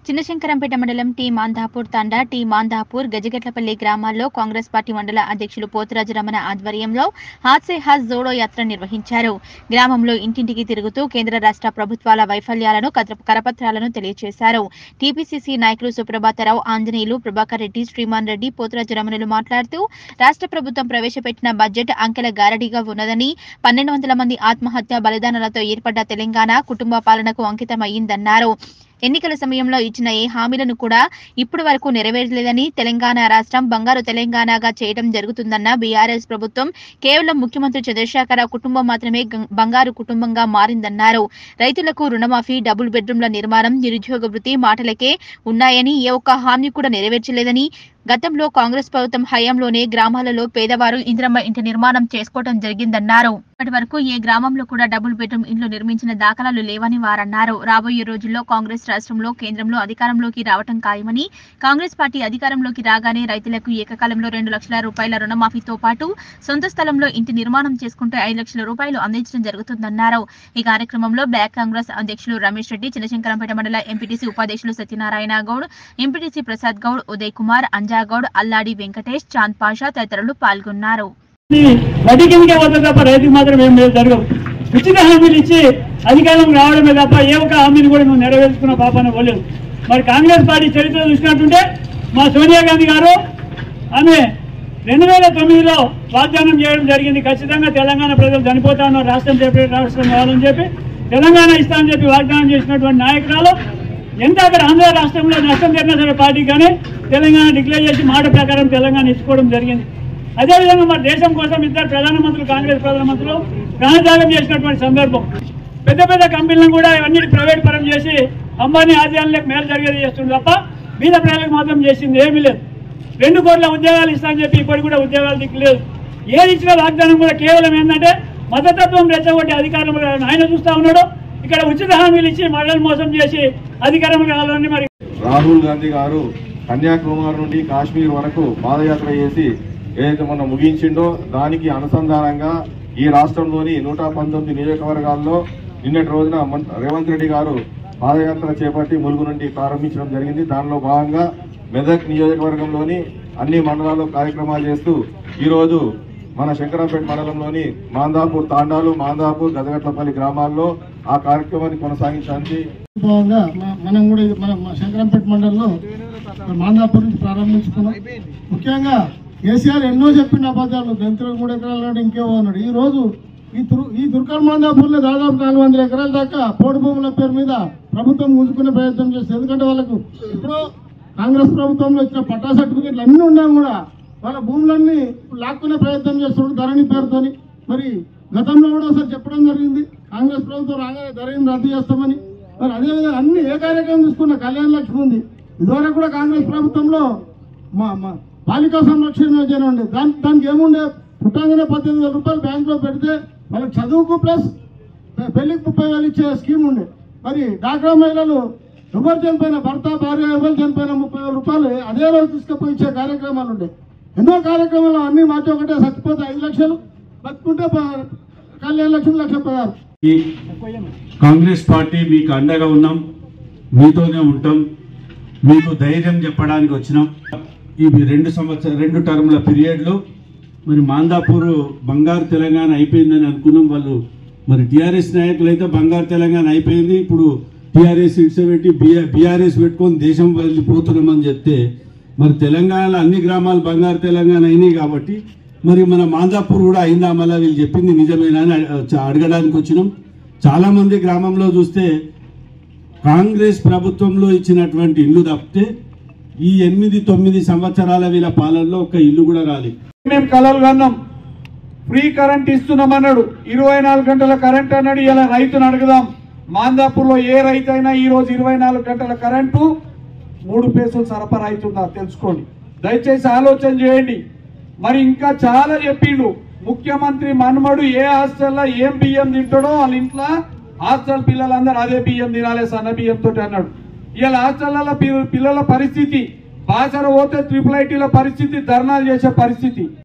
చిన్నశంకరంపేట మండలం టీ మాందాపూర్ తండా టీ మాందాపూర్ గజగట్లపల్లి గ్రామాల్లో కాంగ్రెస్ పార్టీ మండల అధ్యక్షులు పోతురాజు రమణ ఆధ్వర్యంలో హాత్ సే హాత్ జోడో యాత్ర నిర్వహించారు గ్రామంలో ఇంటింటికి తిరుగుతూ కేంద్ర రాష్ట్ర ప్రభుత్వాల వైఫల్యాలను కత్ర- కరపత్రాలను తెలియజేశారు టీపీసీసీ నాయకులు సుప్రభాతరావు ఆంజనేయులు ప్రభాకర్ రెడ్డి శ్రీమాన్ రెడ్డి పోతురాజు రమణులు మాట్లాడుతూ రాష్ట్ర ప్రభుత్వం ప్రవేశపెట్టిన బడ్జెట్ అంకెల గారడీగా ఉన్నదని పన్నెండు వందల మంది ఆత్మహత్య బలిదానాలతో ఏర్పడ్డ తెలంగాణ కుటుంబ పాలనకు అంకితమయ్యిందన్నారు ఎన్నికల సమయంలో ఇచ్చిన ఏ హామీలను కూడా ఇప్పటి వరకు నెరవేరలేదని తెలంగాణ రాష్ట్రం బంగారు తెలంగాణగా చేయడం జరుగుతుందన్న బీఆర్ఎస్ ప్రభుత్వం కేవలం ముఖ్యమంత్రి చంద్రశేఖరరావు కుటుంబం మాత్రమే గం- బంగారు కుటుంబంగా మారిందన్నారు రైతులకు రుణమాఫీ డబుల్ బెడ్రూమ్ల నిర్మాణం నిరుద్యోగ వృత్తి మాటలకే ఉన్నాయని ఏ ఒక్క హామీ కూడా నెరవేర్చలేదని గతంలో కాంగ్రెస్ ప్రభుత్వం హయాంలోనే గ్రామాలలో పేదవారు ఇంద్రమ్మ ఇంటి నిర్మాణం చేసుకోవడం జరిగిందన్నారు ఇప్పటి వరకు ఏ గ్రామంలో కూడా డబుల్ బెడ్రూమ్ ఇండ్లు నిర్మించిన దాఖలాలు లేవని వారన్నారు రాబోయే రోజుల్లో కాంగ్రెస్ రాష్ట్రంలో కేంద్రంలో అధికారంలోకి రావటం ఖాయమని కాంగ్రెస్ పార్టీ అధికారంలోకి రాగానే రైతులకు ఏకకాలంలో రెండు లక్షల రూపాయల రుణమాఫీతో పాటు సొంత స్థలంలో ఇంటి నిర్మాణం చేసుకుంటే ఐదు లక్షల రూపాయలు అందించడం జరుగుతుందన్నారు ఈ కార్యక్రమంలో బ్లాక్ కాంగ్రెస్ అధ్యక్షులు రమేష్ రెడ్డి చిన్నశంకరంపేట మండల ఎంపీటీసీ ఉపాధ్యక్షులు సత్యనారాయణ గౌడ్ ఎంపీటీసీ ప్రసాద్ గౌడ్ ఉదయ్ కుమార్ అంజాగౌడ్ అల్లాడి వెంకటేష్ చాంద్ పాషా తదితరులు పాల్గొన్నారు ఇది వడ్డీ కిందకే పోతుంది తప్ప రైతుకు మాత్రం ఏం లేదు జరగవు ఉచిత హామీలు ఇచ్చి అధికారం రావడమే తప్ప ఏ ఒక్క హామీని కూడా నువ్వు నెరవేర్చుకున్న పాపాన పోలేదు మరి కాంగ్రెస్ పార్టీ చరిత్ర చూసినట్టుంటే మా సోనియా గాంధీ గారు ఆమె రెండు వేల తొమ్మిదిలో వాగ్దానం చేయడం జరిగింది ఖచ్చితంగా తెలంగాణ ప్రజలు చనిపోతాను రాష్ట్రం చెప్పి రాష్ట్రం కావాలని చెప్పి తెలంగాణ ఇస్తామని చెప్పి వాగ్దానం చేసినటువంటి నాయకురాలు ఎంత అక్కడ ఆంధ్ర రాష్ట్రంలో నష్టం జరిగినా సరే పార్టీ కానీ తెలంగాణ డిక్లేర్ చేసి మాట ప్రకారం తెలంగాణ ఇచ్చుకోవడం జరిగింది అదేవిధంగా మన దేశం కోసం ఇద్దరు ప్రధానమంత్రులు కాంగ్రెస్ ప్రధానమంత్రులు ప్రాణత్యాగం చేసినటువంటి సందర్భం పెద్ద పెద్ద కంపెనీలను కూడా ఇవన్నీ ప్రైవేట్ పరం చేసి అంబానీ ఆదాయాలకు మేలు జరిగేది చేస్తుంది తప్ప మీద ప్రజలకు మాత్రం చేసింది ఏమీ లేదు రెండు కోట్ల ఉద్యోగాలు ఇస్తామని చెప్పి ఇప్పటికి కూడా ఉద్యోగాలు దిక్కులేదు ఏది ఇచ్చిన వాగ్దానం కూడా కేవలం ఏంటంటే మతతత్వం రెచ్చగొట్టి అధికారంలో ఆయన చూస్తా ఉన్నాడు ఇక్కడ ఉచిత హామీలు ఇచ్చి మహిళలు మోసం చేసి అధికారంలో రావాలని మరి రాహుల్ గాంధీ గారు కన్యాకుమారి నుండి కాశ్మీర్ వరకు పాదయాత్ర చేసి ఏదైతే మొన్న ముగించిండో దానికి అనుసంధానంగా ఈ రాష్ట్రంలోని నూట పంతొమ్మిది నియోజకవర్గాల్లో నిన్నటి రోజున మన్- రేవంత్ రెడ్డి గారు పాదయాత్ర చేపట్టి ములుగు నుండి ప్రారంభించడం జరిగింది దానిలో భాగంగా మెదక్ నియోజకవర్గంలోని అన్ని మండలాల్లో కార్యక్రమాలు చేస్తూ ఈరోజు మన శంకరాపేట మండలంలోని మాందాపూర్ తాండాలు మాందాపూర్ గదగట్లపల్లి గ్రామాల్లో ఆ కార్యక్రమాన్ని కొనసాగించడానికి భాగంగా మ- మనం కూడా ఇది మన మన శంకరంపేట మండలంలో మాందాపూర్ నుంచి ప్రారంభించుకున్నాం ముఖ్యంగా కేసీఆర్ ఎన్నో చెప్పిన అబద్ధాలు గంతులకు మూడు ఎకరాలు నాడు ఇంకేవో అన్నాడు ఈ రోజు ఈ తుర్ ఈ తుర్కల్ మాందాపూర్లో దాదాపు నాలుగు వందల ఎకరాల దాకా పోడు భూముల పేరు మీద ప్రభుత్వం ముంచుకునే ప్రయత్నం చేస్తుంది ఎందుకంటే వాళ్ళకు ఇప్పుడు కాంగ్రెస్ ప్రభుత్వంలో ఇచ్చిన పట్టా సర్టిఫికెట్లు అన్నీ ఉన్నా కూడా వాళ్ళ భూములన్నీ లాక్కునే ప్రయత్నం చేస్తున్నాడు ధరణి పేరుతోని మరి గతంలో కూడా ఒకసారి చెప్పడం జరిగింది కాంగ్రెస్ ప్రభుత్వం రాగానే ధరణి రద్దు చేస్తామని మరి అదేవిధంగా అన్ని ఏ కార్యక్రమం తీసుకున్న కళ్యాణ లక్ష్మి ఉంది ఇదివరకు కూడా కాంగ్రెస్ ప్రభుత్వంలో మా మా బాలికా సంరక్షణ యోజన ఉండే దాని దానికి ఏముండే పుట్టంగానే పద్దెనిమిది వేల రూపాయలు బ్యాంకులో పెడితే వాళ్ళకి చదువుకు ప్లస్ పె- పెళ్లికి ముప్పై వేలు ఇచ్చే స్కీమ్ ఉండే మరి డాక్రా మహిళలు ఎవరు చనిపోయిన భర్త భార్య ఎవరు చనిపోయిన ముప్పై వేల రూపాయలు అదే రోజు తీసుకుపోయి ఇచ్చే కార్యక్రమాలు ఉండే ఎన్నో కార్యక్రమాలు అన్ని మార్చి ఒకటే చచ్చిపోతే ఐదు లక్షలు బతుకుంటే ప- కళ్యాణ లక్ష్మి లక్ష పదహారు ఈ కాంగ్రెస్ పార్టీ మీకు అండగా ఉన్నాం మీతోనే ఉంటాం మీకు ధైర్యం చెప్పడానికి వచ్చినాం ఇవి రెండు సంవత్సర రెండు టర్ముల పీరియడ్లో మరి మాందాపూర్ బంగారు తెలంగాణ అయిపోయిందని అనుకున్నాం వాళ్ళు మరి టీఆర్ఎస్ నాయకులు అయితే బంగారు తెలంగాణ అయిపోయింది ఇప్పుడు టీఆర్ఎస్ ఇట్స్ పెట్టి బీఆర్ఎస్ పెట్టుకొని దేశం వెళ్ళిపోతున్నామని చెప్తే మరి తెలంగాణలో అన్ని గ్రామాలు బంగారు తెలంగాణ అయినాయి కాబట్టి మరి మన మాందాపూర్ కూడా అయిందా మళ్ళీ వీళ్ళు చెప్పింది నిజమేనా అని అడ- అడగడానికి వచ్చినాం చాలా మంది గ్రామంలో చూస్తే కాంగ్రెస్ ప్రభుత్వంలో ఇచ్చినటువంటి ఇల్లు తప్పితే ఈ ఎనిమిది తొమ్మిది సంవత్సరాల వీళ్ళ పాలనలో ఒక ఇల్లు కూడా రాలేదు మేము కలలు కన్నాం ఫ్రీ కరెంట్ ఇస్తున్నామన్నాడు ఇరవై నాలుగు గంటల కరెంట్ అన్నాడు ఇలా రైతును అడుగుదాం మాందాపూర్లో ఏ రైతు అయినా ఈ రోజు ఇరవై నాలుగు గంటల కరెంటు మూడు పేసులు సరఫరా అవుతుందా తెలుసుకోండి దయచేసి ఆలోచన చేయండి మరి ఇంకా చాలా చెప్పిండు ముఖ్యమంత్రి మన్మడు ఏ హాస్టల్లో ఏం బియ్యం తింటాడో వాళ్ళ ఇంట్లో హాస్టల్ పిల్లలందరూ అదే బియ్యం తినాలి సన్న బియ్యం తోటి అన్నాడు ఇలా హాస్టల్లో పిల్లల పరిస్థితి బాసర పోతే ట్రిపుల్ ఐటీల పరిస్థితి ధర్నాలు చేసే పరిస్థితి